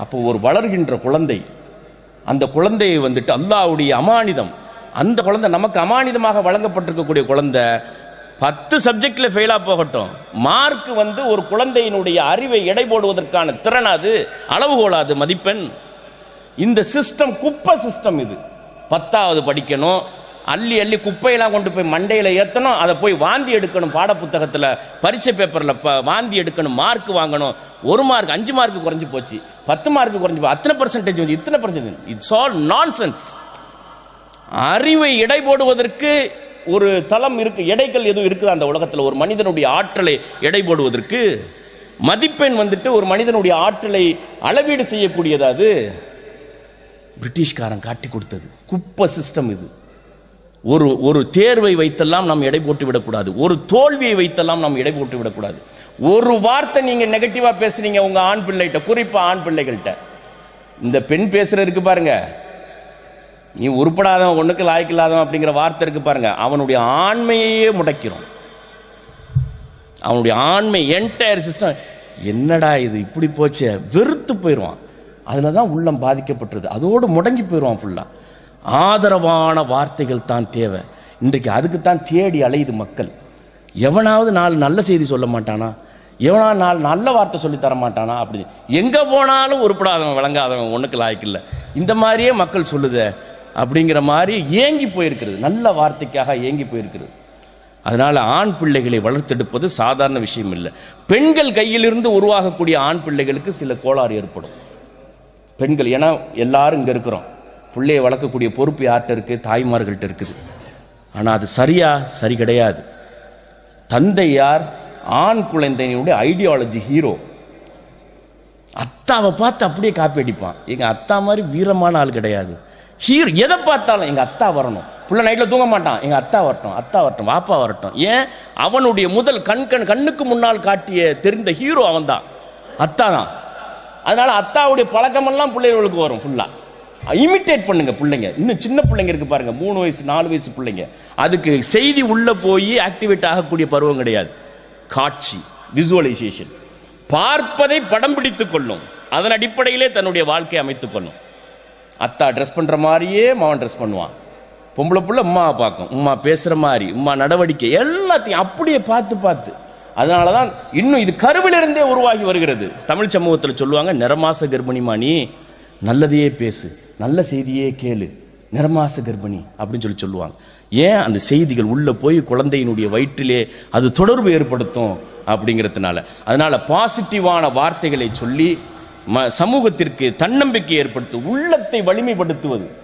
அப்போ ஒரு வளர்கின்ற குழந்தை அந்த குழந்தையை வந்துட்டு அல்லாஹ்வுடைய அமானிதம் அந்த குழந்தை நமக்கு அமானிதமாக வழங்கப்பட்டிருக்கக்கூடிய குழந்தை பத்து சப்ஜெக்ட்ல ஃபெயிலா போகட்டும் மார்க் வந்து ஒரு குழந்தையினுடைய அறிவை எடை போடுவதற்கான திறன் அது அளவுகோலாது மதிப்பெண் இந்த சிஸ்டம் குப்பை சிஸ்டம் இது பத்தாவது படிக்கணும் அள்ளி அள்ளி குப்பையெல்லாம் கொண்டு போய் மண்டையில் ஏற்றணும் அதை போய் வாந்தி எடுக்கணும் பாடப்புத்தகத்தில் பரீட்சை பேப்பரில் ப வாந்தி எடுக்கணும் மார்க் வாங்கணும் ஒரு மார்க் அஞ்சு மார்க் குறைஞ்சு போச்சு பத்து மார்க் குறைஞ்சு போச்சு அத்தனை பர்சன்டேஜ் வந்து இத்தனை பர்சன்டேஜ் இட்ஸ் ஆல் நான்சென்ஸ் அறிவை எடை போடுவதற்கு ஒரு தளம் இருக்கு எடைகள் எதுவும் இருக்குது அந்த உலகத்தில் ஒரு மனிதனுடைய ஆற்றலை எடை போடுவதற்கு மதிப்பெண் வந்துட்டு ஒரு மனிதனுடைய ஆற்றலை அளவீடு செய்யக்கூடியது அது பிரிட்டிஷ்காரன் காட்டி கொடுத்தது குப்பை சிஸ்டம் இது ஒரு ஒரு தேர்வை வைத்தெல்லாம் நாம் எடை போட்டு விடக்கூடாது ஒரு தோல்வியை வைத்தெல்லாம் நாம் எடை போட்டு விடக்கூடாது ஒரு வார்த்தை நீங்க நெகட்டிவா பேசுறீங்க உங்க ஆண் பிள்ளைகிட்ட குறிப்பா ஆண் பிள்ளைகள்கிட்ட இந்த பெண் பேசுறதுக்கு பாருங்க நீ உருப்படாதவன் ஒண்ணுக்கு லாய்க்கில்லாதவன் அப்படிங்கிற வார்த்தை இருக்கு பாருங்க அவனுடைய ஆண்மையே முடக்கிறோம் அவனுடைய ஆண்மை என்டையர் சிஸ்டம் என்னடா இது இப்படி போச்சே வெறுத்து போயிடுவான் அதில் தான் உள்ளம் பாதிக்கப்பட்டது அதோடு முடங்கி போயிடுவான் ஃபுல்லாக ஆதரவான வார்த்தைகள் தான் தேவை இன்றைக்கு அதுக்கு தான் தேடி அலையுது மக்கள் எவனாவது நாலு நல்ல செய்தி சொல்ல மாட்டானா எவனாவது நாலு நல்ல வார்த்தை சொல்லி தர மாட்டானா அப்படி எங்கே போனாலும் உருப்படாதவன் விளங்காதவன் ஒன்றுக்கு லாய்க்கில்லை இந்த மாதிரியே மக்கள் சொல்லுதே அப்படிங்கிற மாதிரி ஏங்கி போயிருக்கிறது நல்ல வார்த்தைக்காக ஏங்கி போயிருக்கிறது அதனால ஆண் பிள்ளைகளை வளர்த்தெடுப்பது சாதாரண விஷயம் இல்லை பெண்கள் கையிலிருந்து உருவாகக்கூடிய ஆண் பிள்ளைகளுக்கு சில கோளாறு ஏற்படும் பெண்கள் ஏன்னா எல்லாரும் இங்கே இருக்கிறோம் பிள்ளையை வளர்க்கக்கூடிய பொறுப்பு யார்கிட்ட இருக்கு தாய்மார்கள்ட்ட இருக்குது ஆனால் அது சரியா சரி கிடையாது தந்தை யார் ஆண் குழந்தையினுடைய ஐடியாலஜி ஹீரோ அத்தாவை பார்த்து அப்படியே காப்பி அடிப்பான் எங்க அத்தா மாதிரி வீரமான ஆள் கிடையாது ஹீரோ எதை பார்த்தாலும் எங்க அத்தா வரணும் புள்ள நைட்ல தூங்க மாட்டான் எங்க அத்தா வரட்டும் அத்தா வரட்டும் வாப்பா வரட்டும் ஏன் அவனுடைய முதல் கண் கண் கண்ணுக்கு முன்னால் காட்டிய தெரிந்த ஹீரோ அவன்தான் அத்தா தான் அதனால அத்தாவுடைய பழக்கமெல்லாம் பிள்ளைகளுக்கு வரும் ஃபுல்லா இமிட்டேட் பண்ணுங்க பிள்ளைங்க இன்னும் சின்ன பிள்ளைங்க இருக்கு பாருங்க மூணு வயசு நாலு வயசு பிள்ளைங்க அதுக்கு செய்தி உள்ள போய் ஆக்டிவேட் ஆகக்கூடிய பருவம் கிடையாது காட்சி விசுவலைசேஷன் பார்ப்பதை படம் பிடித்துக் கொள்ளும் அதன் அடிப்படையிலே தன்னுடைய வாழ்க்கையை அமைத்துக் கொள்ளும் அத்தா ட்ரெஸ் பண்ற மாதிரியே மவன் ட்ரெஸ் பண்ணுவான் பொம்பளை புள்ள உமாவை பார்க்கும் உமா பேசுற மாதிரி உமா நடவடிக்கை எல்லாத்தையும் அப்படியே பார்த்து பார்த்து அதனால தான் இன்னும் இது கருவிலிருந்தே உருவாகி வருகிறது தமிழ் சமூகத்தில் சொல்லுவாங்க நிறமாச கர்ப்பிணிமா நீ நல்லதையே பேசு நல்ல செய்தியே கேளு நிறமாச கர்ப்பிணி அப்படின்னு சொல்லி சொல்லுவாங்க ஏன் அந்த செய்திகள் உள்ள போய் குழந்தையினுடைய வயிற்றிலே அது தொடர்பு ஏற்படுத்தும் அப்படிங்கிறதுனால அதனால பாசிட்டிவான வார்த்தைகளை சொல்லி ம- சமூகத்திற்கு தன்னம்பிக்கை ஏற்படுத்து உள்ளத்தை வலிமைப்படுத்துவது